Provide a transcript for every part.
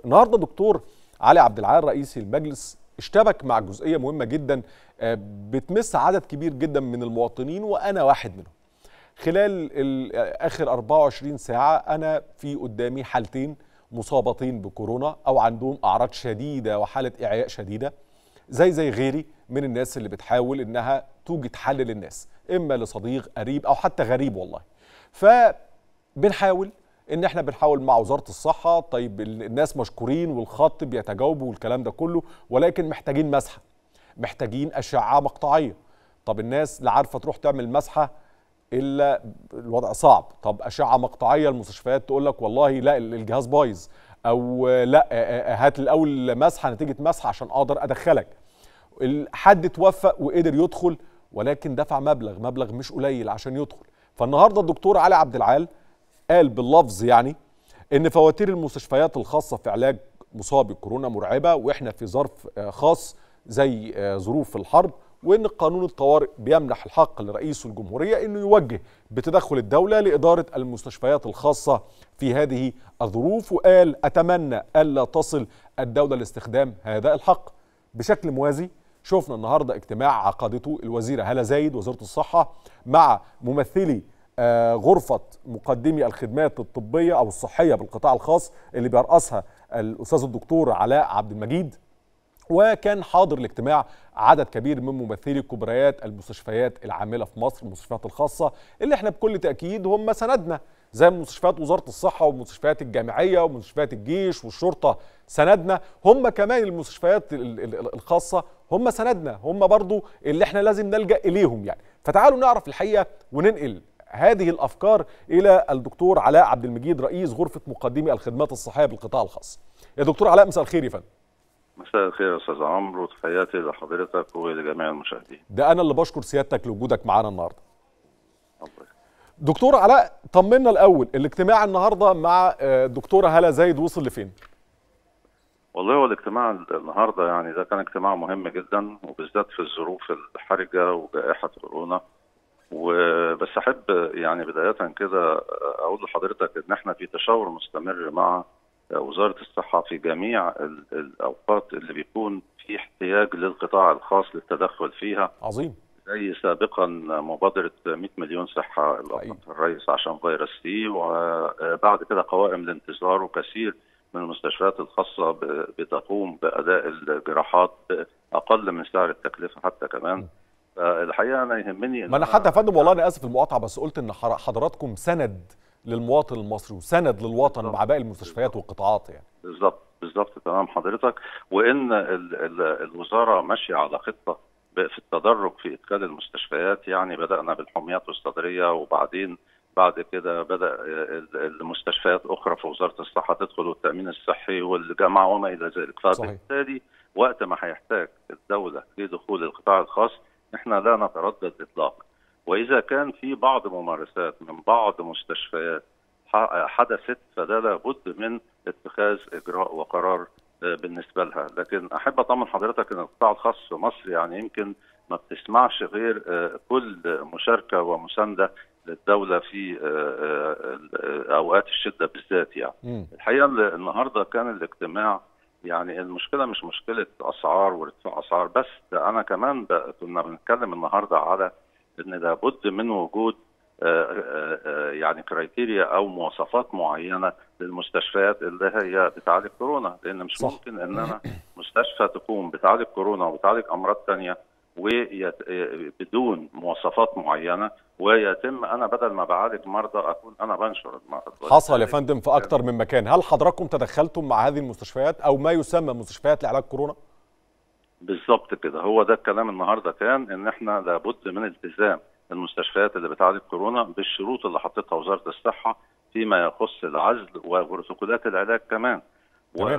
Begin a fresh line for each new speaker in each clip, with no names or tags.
النهارده دكتور علي عبد العال رئيس المجلس اشتبك مع جزئيه مهمه جدا آه، بتمس عدد كبير جدا من المواطنين وانا واحد منهم خلال ال- اخر 24 ساعه انا في قدامي حالتين مصابتين بكورونا او عندهم اعراض شديده وحاله اعياء شديده زي زي غيري من الناس اللي بتحاول انها توجد حل للناس اما لصديق قريب او حتى غريب والله فبنحاول ان احنا بنحاول مع وزاره الصحه طيب ال- الناس مشكورين والخط بيتجاوبوا والكلام ده كله ولكن محتاجين مسحه محتاجين اشعه مقطعيه طب الناس لا عارفه تروح تعمل مسحه الا الوضع صعب طب اشعه مقطعيه المستشفيات تقول لك والله لا ال- الجهاز بايظ او لا آه، آه، هات الاول مسحه نتيجه مسحه عشان اقدر ادخلك ال- حد توفق وقدر يدخل ولكن دفع مبلغ مبلغ مش قليل عشان يدخل فالنهارده الدكتور علي عبد العال قال باللفظ يعني ان فواتير المستشفيات الخاصه في علاج مصابي الكورونا مرعبه واحنا في ظرف آه، خاص زي آه، ظروف الحرب وان قانون الطوارئ بيمنح الحق لرئيس الجمهوريه انه يوجه بتدخل الدوله لاداره المستشفيات الخاصه في هذه الظروف وقال اتمنى الا تصل الدوله لاستخدام هذا الحق بشكل موازي شفنا النهارده اجتماع عقدته الوزيره هاله زايد وزيره الصحه مع ممثلي آه، غرفه مقدمي الخدمات الطبيه او الصحيه بالقطاع الخاص اللي بيرأسها الاستاذ الدكتور علاء عبد المجيد وكان حاضر الاجتماع عدد كبير من ممثلي كبريات المستشفيات العامله في مصر المستشفيات الخاصه اللي احنا بكل تاكيد هم سندنا زي مستشفيات وزاره الصحه والمستشفيات الجامعيه ومستشفيات الجيش والشرطه سندنا هم كمان المستشفيات ال- ال- الخاصه هم سندنا هم برضو اللي احنا لازم نلجا اليهم يعني فتعالوا نعرف الحقيقه وننقل هذه الافكار الى الدكتور علاء عبد المجيد رئيس غرفه مقدمي الخدمات الصحيه بالقطاع الخاص يا دكتور علاء مساء الخير يا فندم
مساء الخير يا استاذ عمرو وتحياتي لحضرتك ولجميع المشاهدين
ده انا اللي بشكر سيادتك لوجودك معانا النهارده
الله يخليك.
دكتور علاء طمنا الاول الاجتماع النهارده مع آه، الدكتوره هاله زايد وصل لفين
والله هو الاجتماع النهارده يعني ده كان اجتماع مهم جدا وبالذات في الظروف الحرجه وجائحه كورونا وبس احب يعني بدايه كده اقول لحضرتك ان احنا في تشاور مستمر مع وزاره الصحه في جميع ال- الاوقات اللي بيكون في احتياج للقطاع الخاص للتدخل فيها
عظيم
زي سابقا مبادرة 100 مليون صحة
حقيقي.
الأطلق الرئيس عشان فيروس سي وبعد كده قوائم الانتظار وكثير من المستشفيات الخاصة ب- بتقوم بأداء الجراحات أقل من سعر التكلفة حتى كمان الحقيقة أنا يهمني إن
ما انا حتى يا فندم والله انا اسف في المقاطعه بس قلت ان حر- حضراتكم سند للمواطن المصري وسند للوطن
بالظبط.
مع باقي المستشفيات والقطاعات يعني
بالظبط بالظبط تمام حضرتك وان ال ال الوزاره ماشيه على خطه ب- في التدرج في ادخال المستشفيات يعني بدانا بالحميات الصدريه وبعدين بعد كده بدا ال- المستشفيات اخرى في وزاره الصحه تدخل والتامين الصحي والجامعه وما الى ذلك
صحيح.
فبالتالي وقت ما هيحتاج الدوله لدخول القطاع الخاص احنا لا نتردد اطلاقا واذا كان في بعض ممارسات من بعض مستشفيات ح- حدثت فده لابد من اتخاذ اجراء وقرار آه، بالنسبه لها لكن احب اطمن حضرتك ان القطاع الخاص في مصر يعني يمكن ما بتسمعش غير آه، كل مشاركه ومسانده للدوله في آه، آه، آه، اوقات الشده بالذات يعني
مم.
الحقيقه ال- النهارده كان الاجتماع يعني المشكله مش مشكله اسعار وارتفاع اسعار بس ده انا كمان ب- كنا بنتكلم النهارده على ان لابد من وجود آه، آه، آه، يعني كرايتيريا او مواصفات معينه للمستشفيات اللي هي بتعالج كورونا لان مش
صح.
ممكن ان انا مستشفى تكون بتعالج كورونا وبتعالج امراض ثانيه وبدون مواصفات معينه ويتم انا بدل ما بعالج مرضى اكون انا بنشر المرض
حصل يا فندم في اكتر من مكان هل حضراتكم تدخلتم مع هذه المستشفيات او ما يسمى مستشفيات لعلاج كورونا
بالظبط كده هو ده الكلام النهارده كان ان احنا لابد من التزام المستشفيات اللي بتعالج كورونا بالشروط اللي حطتها وزاره الصحه فيما يخص العزل وبروتوكولات العلاج كمان
تمام.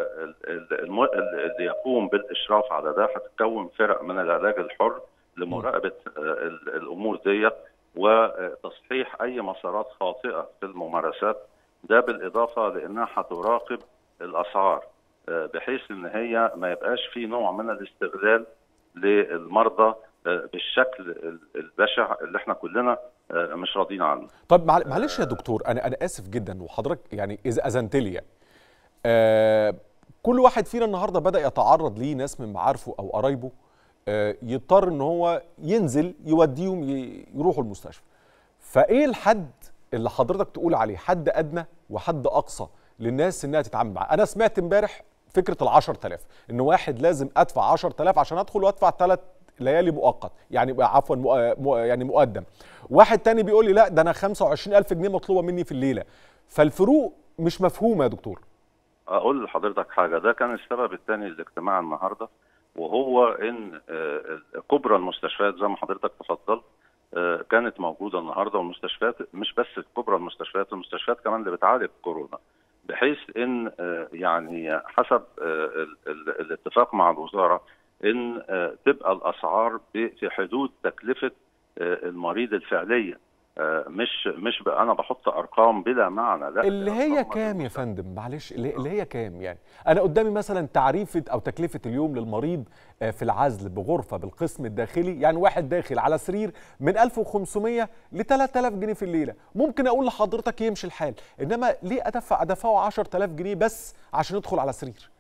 واللي يقوم بالاشراف على ده هتتكون فرق من العلاج الحر لمراقبه آه، ال- الامور ديت وتصحيح اي مسارات خاطئه في الممارسات ده بالاضافه لانها هتراقب الاسعار آه، بحيث ان هي ما يبقاش في نوع من الاستغلال للمرضى آه، بالشكل ال- البشع اللي احنا كلنا آه، مش راضيين عنه
طب معل- معلش يا دكتور انا انا اسف جدا وحضرتك يعني اذا اذنت لي يعني آه كل واحد فينا النهارده بدا يتعرض ليه ناس من معارفه او قرايبه آه يضطر ان هو ينزل يوديهم ي- يروحوا المستشفى فايه الحد اللي حضرتك تقول عليه حد ادنى وحد اقصى للناس انها تتعامل معاه انا سمعت امبارح فكره ال 10000 ان واحد لازم ادفع 10000 عشان ادخل وادفع ثلاث ليالي مؤقت يعني عفوا مؤ- مؤ- يعني مقدم واحد تاني بيقول لي لا ده انا 25000 جنيه مطلوبه مني في الليله فالفروق مش مفهومه يا دكتور
اقول لحضرتك حاجه ده كان السبب الثاني للاجتماع النهارده وهو ان آه، كبرى المستشفيات زي ما حضرتك تفضلت آه، كانت موجوده النهارده والمستشفيات مش بس كبرى المستشفيات المستشفيات كمان اللي بتعالج كورونا بحيث ان آه، يعني حسب آه، ال- ال- الاتفاق مع الوزاره ان آه، تبقى الاسعار ب- في حدود تكلفه آه، المريض الفعليه آه، مش مش بقى انا بحط ارقام بلا معنى لا
اللي هي
أرقام
كام يا فندم معلش اللي اللي هي كام يعني انا قدامي مثلا تعريفه او تكلفه اليوم للمريض آه، في العزل بغرفه بالقسم الداخلي يعني واحد داخل على سرير من 1500 ل 3000 جنيه في الليله ممكن اقول لحضرتك يمشي الحال انما ليه ادفع ادفعه 10000 جنيه بس عشان ادخل على سرير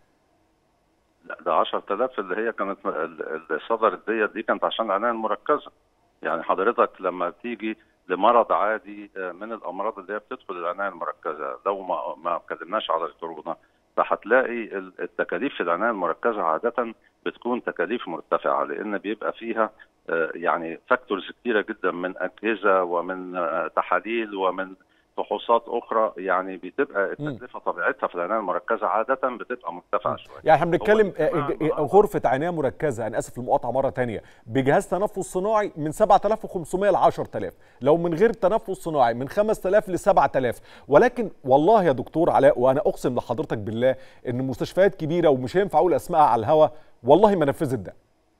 لا ده 10000 اللي هي كانت ال- اللي صدرت ديت دي كانت عشان العنايه المركزه يعني حضرتك لما تيجي لمرض عادي آه، من الامراض اللي هي بتدخل العنايه المركزه لو ما ما اتكلمناش على الكورونا فهتلاقي ال- التكاليف في العنايه المركزه عاده بتكون تكاليف مرتفعه لان بيبقى فيها آه، يعني فاكتورز كتيره جدا من اجهزه ومن آه، تحاليل ومن فحوصات اخرى يعني بتبقى
مم.
التكلفه طبيعتها في العنايه المركزه عاده بتبقى مرتفعه شويه
يعني احنا بنتكلم
هو الاجتماع
آه،
النهاردة-
غرفه عنايه مركزه انا اسف المقاطعه مره تانية بجهاز تنفس صناعي من 7500 ل 10000 لو من غير تنفس صناعي من 5000 ل 7000 ولكن والله يا دكتور علاء وانا اقسم لحضرتك بالله ان مستشفيات كبيره ومش هينفع اقول اسمائها على الهوا والله ما نفذت ده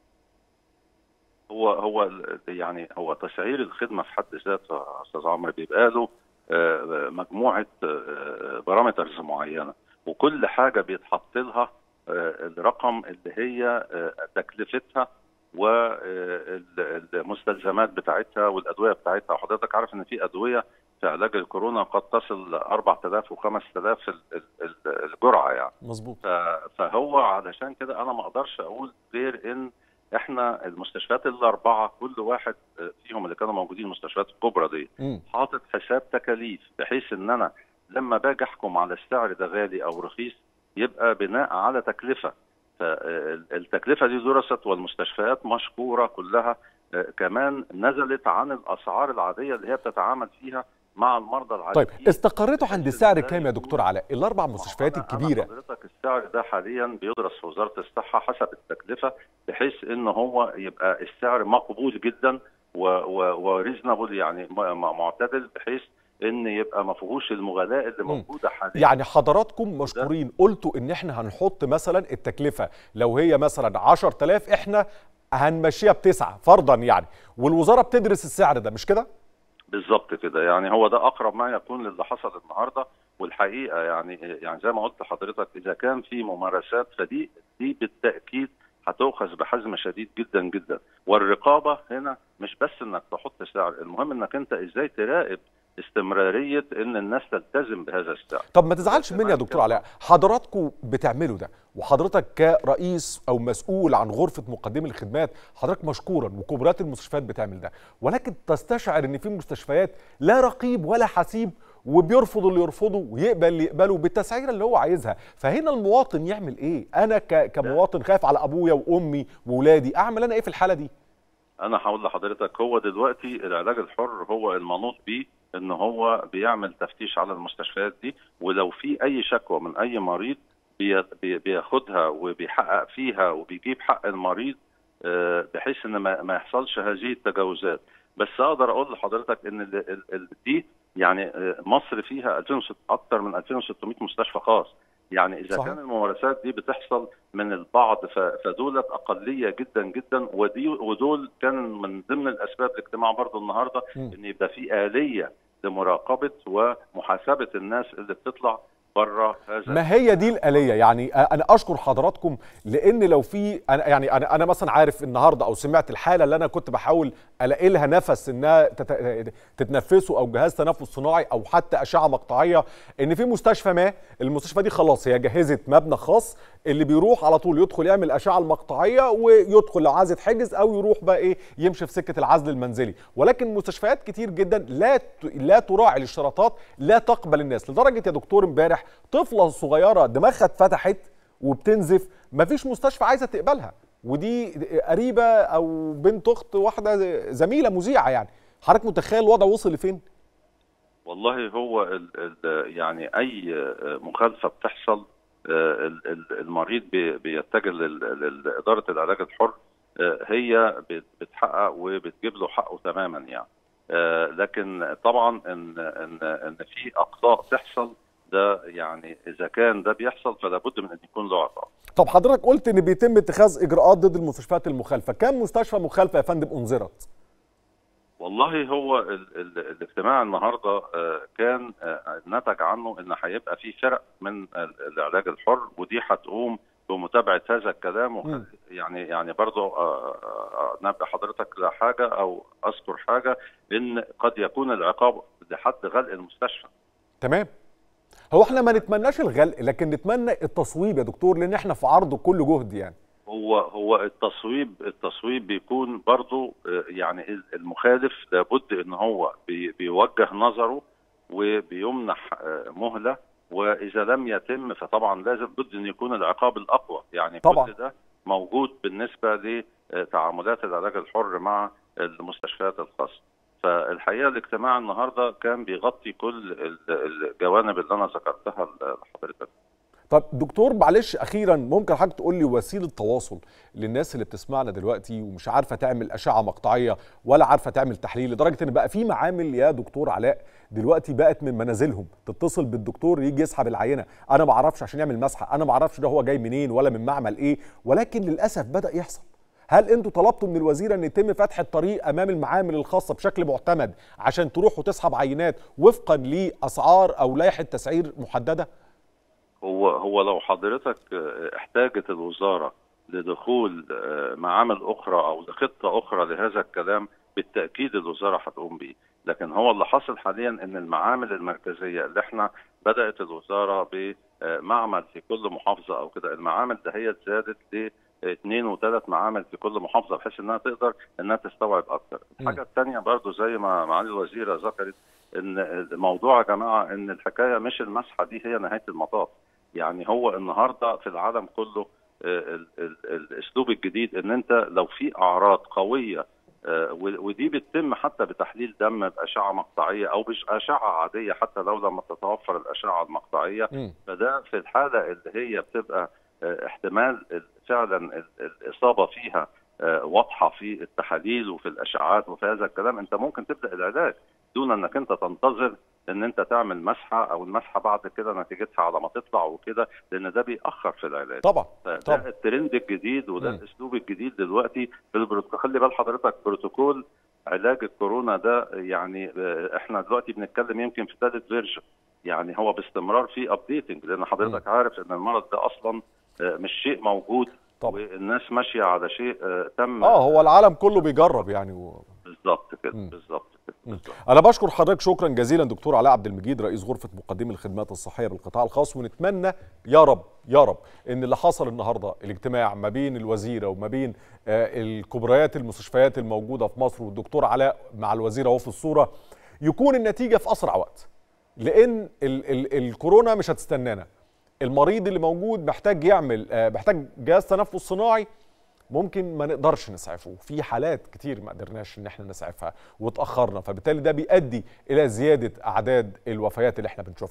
هو هو ال- يعني هو تسعير الخدمه في حد ذاته يا استاذ عمرو بيبقى له آه، مجموعه بارامترز معينه وكل حاجه بيتحط لها آه، الرقم اللي هي آه، تكلفتها والمستلزمات بتاعتها والادويه بتاعتها وحضرتك عارف ان في ادويه في علاج الكورونا قد تصل ل 4000 و5000 الجرعه يعني
مظبوط
ف- فهو علشان كده انا ما اقدرش اقول غير ان احنا المستشفيات الاربعه كل واحد فيهم اللي كانوا موجودين المستشفيات الكبرى دي
مم.
حاطط حساب تكاليف بحيث ان انا لما باجي احكم على السعر ده غالي او رخيص يبقى بناء على تكلفه فالتكلفه دي درست والمستشفيات مشكوره كلها آه، كمان نزلت عن الاسعار العاديه اللي هي بتتعامل فيها مع المرضى العاديين
طيب استقريتوا عند
بحيث
سعر
إن ده
كام يا دكتور علاء الاربع مستشفيات
أنا- أنا
الكبيره
حضرتك السعر ده حاليا بيدرس في وزاره الصحه حسب التكلفه بحيث ان هو يبقى السعر مقبول جدا وريزنبل يعني م- م- معتدل بحيث ان يبقى ما فيهوش المغالاه اللي
مم.
موجوده حاليا
يعني حضراتكم مشكورين قلتوا ان احنا هنحط مثلا التكلفه لو هي مثلا 10000 احنا هنمشيها بتسعه فرضا يعني والوزاره بتدرس السعر ده مش كده؟
بالظبط كده يعني هو ده اقرب ما يكون للي حصل النهارده والحقيقه يعني يعني زي ما قلت لحضرتك اذا كان في ممارسات فدي دي بالتاكيد هتؤخذ بحزم شديد جدا جدا والرقابه هنا مش بس انك تحط سعر المهم انك انت ازاي تراقب استمراريه ان الناس تلتزم بهذا السعر
طب ما تزعلش مني يا
تمام
دكتور
كده.
علاء حضراتكم بتعملوا ده وحضرتك كرئيس او مسؤول عن غرفه مقدمي الخدمات حضرتك مشكورا وكبرات المستشفيات بتعمل ده ولكن تستشعر ان في مستشفيات لا رقيب ولا حسيب وبيرفض اللي يرفضه ويقبل اللي يقبله بالتسعيره اللي هو عايزها فهنا المواطن يعمل ايه انا ك- كمواطن خايف على ابويا وامي واولادي اعمل انا ايه في الحاله دي
انا هقول لحضرتك هو دلوقتي العلاج الحر هو المنوط بيه ان هو بيعمل تفتيش على المستشفيات دي ولو في اي شكوى من اي مريض بي- بي- بياخدها وبيحقق فيها وبيجيب حق المريض آه، بحيث ان ما ما يحصلش هذه التجاوزات بس اقدر اقول لحضرتك ان ال- ال- ال- دي يعني آه، مصر فيها 2006 اكثر من 2600 مستشفى خاص يعني اذا
صحيح.
كان الممارسات دي بتحصل من البعض ف- فدولت اقليه جدا جدا ودي ودول كان من ضمن الاسباب الاجتماع برضه النهارده
مم.
ان يبقى في اليه لمراقبه ومحاسبه الناس اللي بتطلع بره هذا
ما هي دي الآلية يعني أنا أشكر حضراتكم لأن لو في أنا يعني أنا أنا مثلا عارف النهارده أو سمعت الحالة اللي أنا كنت بحاول ألاقي لها نفس إنها تت- تتنفسه أو جهاز تنفس صناعي أو حتى أشعة مقطعية إن في مستشفى ما المستشفى دي خلاص هي جهزت مبنى خاص اللي بيروح على طول يدخل يعمل الأشعة المقطعية ويدخل لو عايز يتحجز أو يروح بقى إيه يمشي في سكة العزل المنزلي ولكن مستشفيات كتير جدا لا ت- لا تراعي الاشتراطات لا تقبل الناس لدرجة يا دكتور امبارح طفلة صغيرة دماغها اتفتحت وبتنزف مفيش مستشفى عايزة تقبلها ودي قريبة أو بنت أخت واحدة زميلة مذيعة يعني حضرتك متخيل الوضع وصل لفين؟
والله هو ال ال يعني اي مخالفه بتحصل آه، ال- ال- المريض بي- بيتجه لل- لاداره العلاج الحر آه، هي بت- بتحقق وبتجيب له حقه تماما يعني آه، لكن طبعا ان ان ان في اخطاء تحصل ده يعني اذا كان ده بيحصل فلا بد من ان يكون له عقاب
طب حضرتك قلت ان بيتم اتخاذ اجراءات ضد المستشفيات المخالفه كم مستشفى مخالفه يا فندم انذرت
والله هو ال ال الاجتماع النهارده آه، كان آه، نتج عنه ان هيبقى في فرق من ال- العلاج الحر ودي هتقوم بمتابعه هذا الكلام وخ-
مم.
يعني يعني برضه آه، آه، نبه حضرتك لحاجه او اذكر حاجه ان قد يكون العقاب لحد غلق المستشفى
تمام هو احنا ما نتمناش الغلق لكن نتمنى التصويب يا دكتور لان احنا في عرض كل جهد يعني
هو هو التصويب التصويب بيكون برضو آه، يعني المخالف لابد ان هو بي- بيوجه نظره وبيمنح آه، مهله واذا لم يتم فطبعا لازم بد ان يكون العقاب الاقوى يعني
طبعاً.
كل ده موجود بالنسبه لتعاملات العلاج الحر مع المستشفيات الخاصه فالحقيقه الاجتماع النهارده كان بيغطي كل ال- الجوانب اللي انا ذكرتها لحضرتك
طب دكتور معلش اخيرا ممكن حضرتك تقول لي وسيله تواصل للناس اللي بتسمعنا دلوقتي ومش عارفه تعمل اشعه مقطعيه ولا عارفه تعمل تحليل لدرجه ان بقى في معامل يا دكتور علاء دلوقتي بقت من منازلهم تتصل بالدكتور يجي يسحب العينه انا ما اعرفش عشان يعمل مسحه انا ما اعرفش ده هو جاي منين ولا من معمل ايه ولكن للاسف بدا يحصل هل انتوا طلبتوا من الوزيره ان يتم فتح الطريق امام المعامل الخاصه بشكل معتمد عشان تروح وتسحب عينات وفقا لاسعار او لائحه تسعير محدده
هو هو لو حضرتك آه، احتاجت الوزاره لدخول آه، معامل اخرى او لخطه اخرى لهذا الكلام بالتاكيد الوزاره هتقوم بيه لكن هو اللي حاصل حاليا ان المعامل المركزيه اللي احنا بدات الوزاره بمعمل في كل محافظه او كده المعامل ده هي زادت ل اثنين وثلاث معامل في كل محافظه بحيث انها تقدر انها تستوعب اكثر. الحاجه الثانيه برضو زي ما معالي الوزيره ذكرت ان الموضوع يا جماعه ان الحكايه مش المسحه دي هي نهايه المطاف. يعني هو النهارده في العالم كله آه، ال- ال- الاسلوب الجديد ان انت لو في اعراض قويه آه، و- ودي بتتم حتى بتحليل دم باشعه مقطعيه او باشعه عاديه حتى لو لما تتوفر الاشعه المقطعيه
مم.
فده في الحاله اللي هي بتبقى آه، احتمال ال- فعلا ال- الاصابه فيها آه، واضحه في التحاليل وفي الاشعاعات وفي هذا الكلام انت ممكن تبدا العلاج دون انك انت تنتظر ان انت تعمل مسحه او المسحه بعد كده نتيجتها على ما تطلع وكده لان ده بيأخر في العلاج
طبعا
ده
طبعا
الترند الجديد وده
مم.
الاسلوب الجديد دلوقتي في البروتوكول خلي بال حضرتك بروتوكول علاج الكورونا ده يعني آه، احنا دلوقتي بنتكلم يمكن في ثالث فيرجن يعني هو باستمرار في ابديتنج لان حضرتك عارف ان المرض ده اصلا آه، مش شيء موجود
طبعا
والناس ماشيه على شيء آه، تم
اه هو العالم كله بيجرب يعني و...
بالظبط كده
مم.
بالظبط كده بالظبط
انا بشكر حضرتك شكرا جزيلا دكتور علاء عبد المجيد رئيس غرفه مقدمي الخدمات الصحيه بالقطاع الخاص ونتمنى يا رب يا رب ان اللي حصل النهارده الاجتماع ما بين الوزيره وما بين آه، الكبريات المستشفيات الموجوده في مصر والدكتور علاء مع الوزيره وهو في الصوره يكون النتيجه في اسرع وقت لان ال ال الكورونا مش هتستنانا المريض اللي موجود محتاج يعمل آه، محتاج جهاز تنفس صناعي ممكن ما نقدرش نسعفه في حالات كتير ما قدرناش ان احنا نسعفها واتاخرنا فبالتالي ده بيؤدي الى زياده اعداد الوفيات اللي احنا بنشوفها